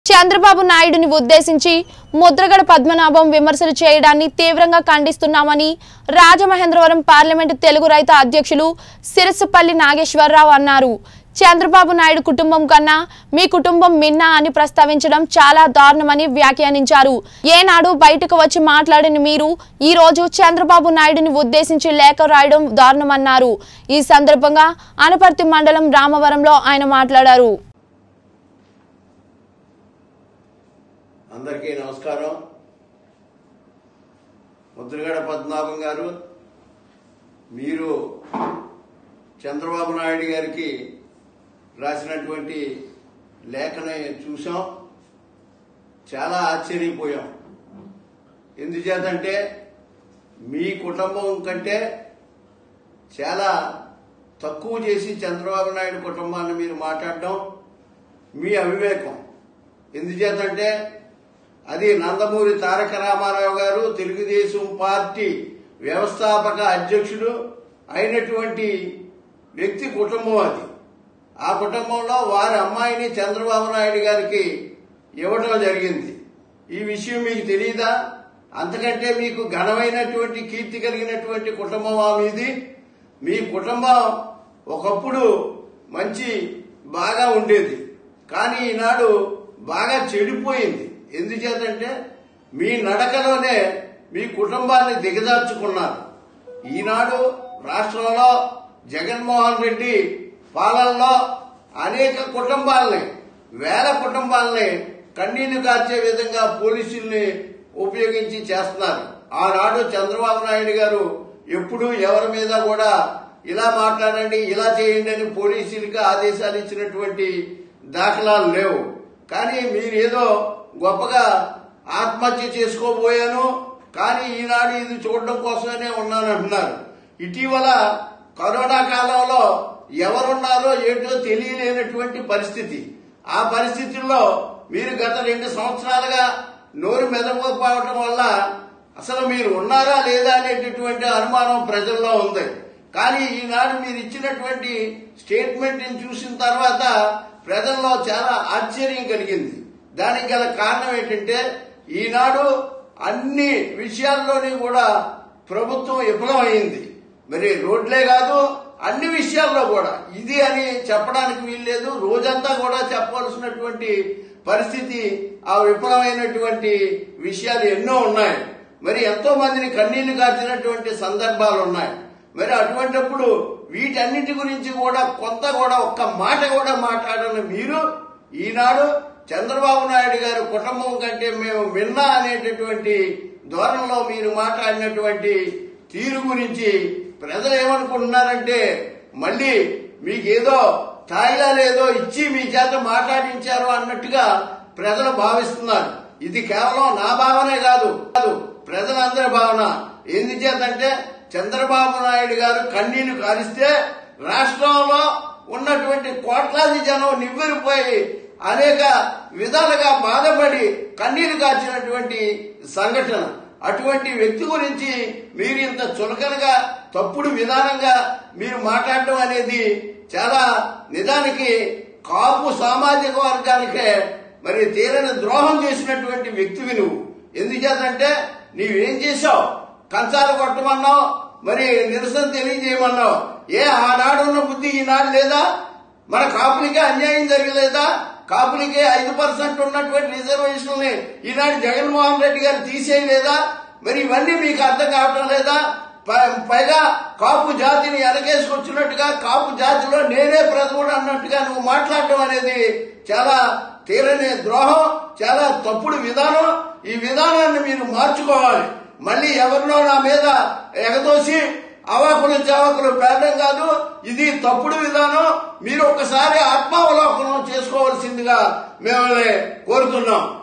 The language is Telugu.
చంద్రబాబు నాయుడుని ఉద్దేశించి ముద్రగడ పద్మనాభం విమర్శలు చేయడాన్ని తీవ్రంగా ఖండిస్తున్నామని రాజమహేంద్రవరం పార్లమెంటు తెలుగు రైతు అధ్యక్షులు సిరసుపల్లి నాగేశ్వరరావు అన్నారు చంద్రబాబు నాయుడు కుటుంబం కన్నా మీ కుటుంబం మిన్నా అని ప్రస్తావించడం చాలా దారుణమని వ్యాఖ్యానించారు ఏనాడు బయటకు వచ్చి మాట్లాడిన మీరు ఈ రోజు చంద్రబాబు నాయుడుని ఉద్దేశించి లేఖ రాయడం దారుణమన్నారు ఈ సందర్భంగా అనపర్తి మండలం రామవరంలో ఆయన మాట్లాడారు అందరికీ నమస్కారం ముద్రగడ పద్మనాభం గారు మీరు చంద్రబాబు నాయుడు గారికి రాసినటువంటి లేఖని చూసాం చాలా ఆశ్చర్యపోయాం ఎందుచేతంటే మీ కుటుంబం కంటే చాలా తక్కువ చేసి చంద్రబాబు నాయుడు కుటుంబాన్ని మీరు మాట్లాడడం మీ అవివేకం ఎందుచేతంటే అది నందమూరి తారక రామారావు గారు తెలుగుదేశం పార్టీ వ్యవస్థాపక అధ్యక్షుడు అయినటువంటి వ్యక్తి కుటుంబం అది ఆ కుటుంబంలో వారి అమ్మాయిని చంద్రబాబు నాయుడు గారికి ఇవ్వడం జరిగింది ఈ విషయం మీకు తెలియదా అంతకంటే మీకు ఘనమైనటువంటి కీర్తి కలిగినటువంటి కుటుంబం ఆ మీది మీ కుటుంబం ఒకప్పుడు మంచి బాగా ఉండేది కానీ ఈనాడు బాగా చెడిపోయింది ఎందుచేతంటే మీ నడకలోనే మీ కుటుంబాన్ని దిగజార్చుకున్నారు ఈనాడు రాష్ట్రంలో జగన్మోహన్ రెడ్డి పాలనలో అనేక కుటుంబాలని వేల కుటుంబాలని కన్నీళ్లు కార్చే విధంగా పోలీసుల్ని ఉపయోగించి చేస్తున్నారు ఆనాడు చంద్రబాబు నాయుడు గారు ఎప్పుడు ఎవరి మీద కూడా ఇలా మాట్లాడండి ఇలా చేయండి అని పోలీసులకి ఆదేశాలు ఇచ్చినటువంటి దాఖలాలు లేవు కానీ మీరేదో గొప్పగా ఆత్మహత్య చేసుకోబోయాను కానీ ఈనాడు ఇది చూడడం కోసమే ఉన్నానంటున్నారు ఇటీవల కరోనా కాలంలో ఎవరున్నారో ఏంటో తెలియలేనటువంటి పరిస్థితి ఆ పరిస్థితుల్లో మీరు గత రెండు సంవత్సరాలుగా నోరు మెదకపోవటం వల్ల అసలు మీరు ఉన్నారా లేదా అనేటటువంటి అనుమానం ప్రజల్లో ఉంది కానీ ఈనాడు మీరు ఇచ్చినటువంటి స్టేట్మెంట్ చూసిన తర్వాత ప్రజల్లో చాలా ఆశ్చర్యం కలిగింది దానికి గల కారణం ఏంటంటే ఈనాడు అన్ని విషయాల్లోని కూడా ప్రభుత్వం విఫలమైంది మరి రోడ్లే కాదు అన్ని విషయాల్లో కూడా ఇది అని చెప్పడానికి వీల్లేదు రోజంతా కూడా చెప్పవలసినటువంటి పరిస్థితి ఆ విఫలమైనటువంటి విషయాలు ఎన్నో ఉన్నాయి మరి ఎంతో మందిని కన్నీళ్లు కార్చినటువంటి సందర్భాలు ఉన్నాయి మరి అటువంటిప్పుడు వీటన్నిటి గురించి కూడా కొంత కూడా ఒక్క మాట కూడా మాట్లాడని మీరు ఈనాడు చంద్రబాబు నాయుడు గారి కుటుంబం కంటే మేము విన్నా అనేటటువంటి ధోరణిలో మీరు మాట్లాడినటువంటి తీరు గురించి ప్రజలు ఏమనుకుంటున్నారంటే మళ్ళీ మీకేదో తాయిలా లేదో ఇచ్చి మీ చేత మాట్లాడించారు అన్నట్టుగా ప్రజలు భావిస్తున్నారు ఇది కేవలం నా భావనే కాదు కాదు ప్రజలందరి భావన ఎందుచేతంటే చంద్రబాబు నాయుడు గారు కన్నీళ్లు కారిస్తే రాష్ట్రంలో ఉన్నటువంటి కోట్లాది జనం నివ్వెరిపోయి అనేక విధాలుగా బాధపడి కన్నీళ్లు కార్చినటువంటి సంఘటన అటువంటి వ్యక్తి గురించి మీరు ఇంత చులకనగా తప్పుడు విధానంగా మీరు మాట్లాడటం అనేది చాలా నిజానికి కాపు సామాజిక వర్గానికే మరి తీరని ద్రోహం చేసినటువంటి వ్యక్తివి నువ్వు ఎందుచేతంటే నీవేం చేశావు కంచాలు కొట్టమన్నావు మరి నిరసన తెలియజేయమన్నావు ఏ ఆనాడున్న బుద్ధి ఈనాడు లేదా మన కాపులకే అన్యాయం జరగలేదా కాపులకే ఐదు పర్సెంట్ ఉన్నటువంటి రిజర్వేషన్లు ఈనాడు జగన్మోహన్ రెడ్డి గారు తీసేయలేదా మరి ఇవన్నీ మీకు అర్థం కావటం లేదా ప- పైగా కాపు జాతిని వెనకేసుకొచ్చినట్టుగా కాపు జాతిలో నేనే ప్రథముడు అన్నట్టుగా నువ్వు మాట్లాడటం అనేది చాలా తీరని ద్రోహం చాలా తప్పుడు విధానం ఈ విధానాన్ని మీరు మార్చుకోవాలి మళ్ళీ ఎవరినో నా మీద ఎగదోసి అవాకులు చవాకులు పేదం కాదు ఇది తప్పుడు విధానం మీరు ఒక్కసారి ఆత్మావలోకనం చేసుకోవాల్సిందిగా మిమ్మల్ని కోరుతున్నాం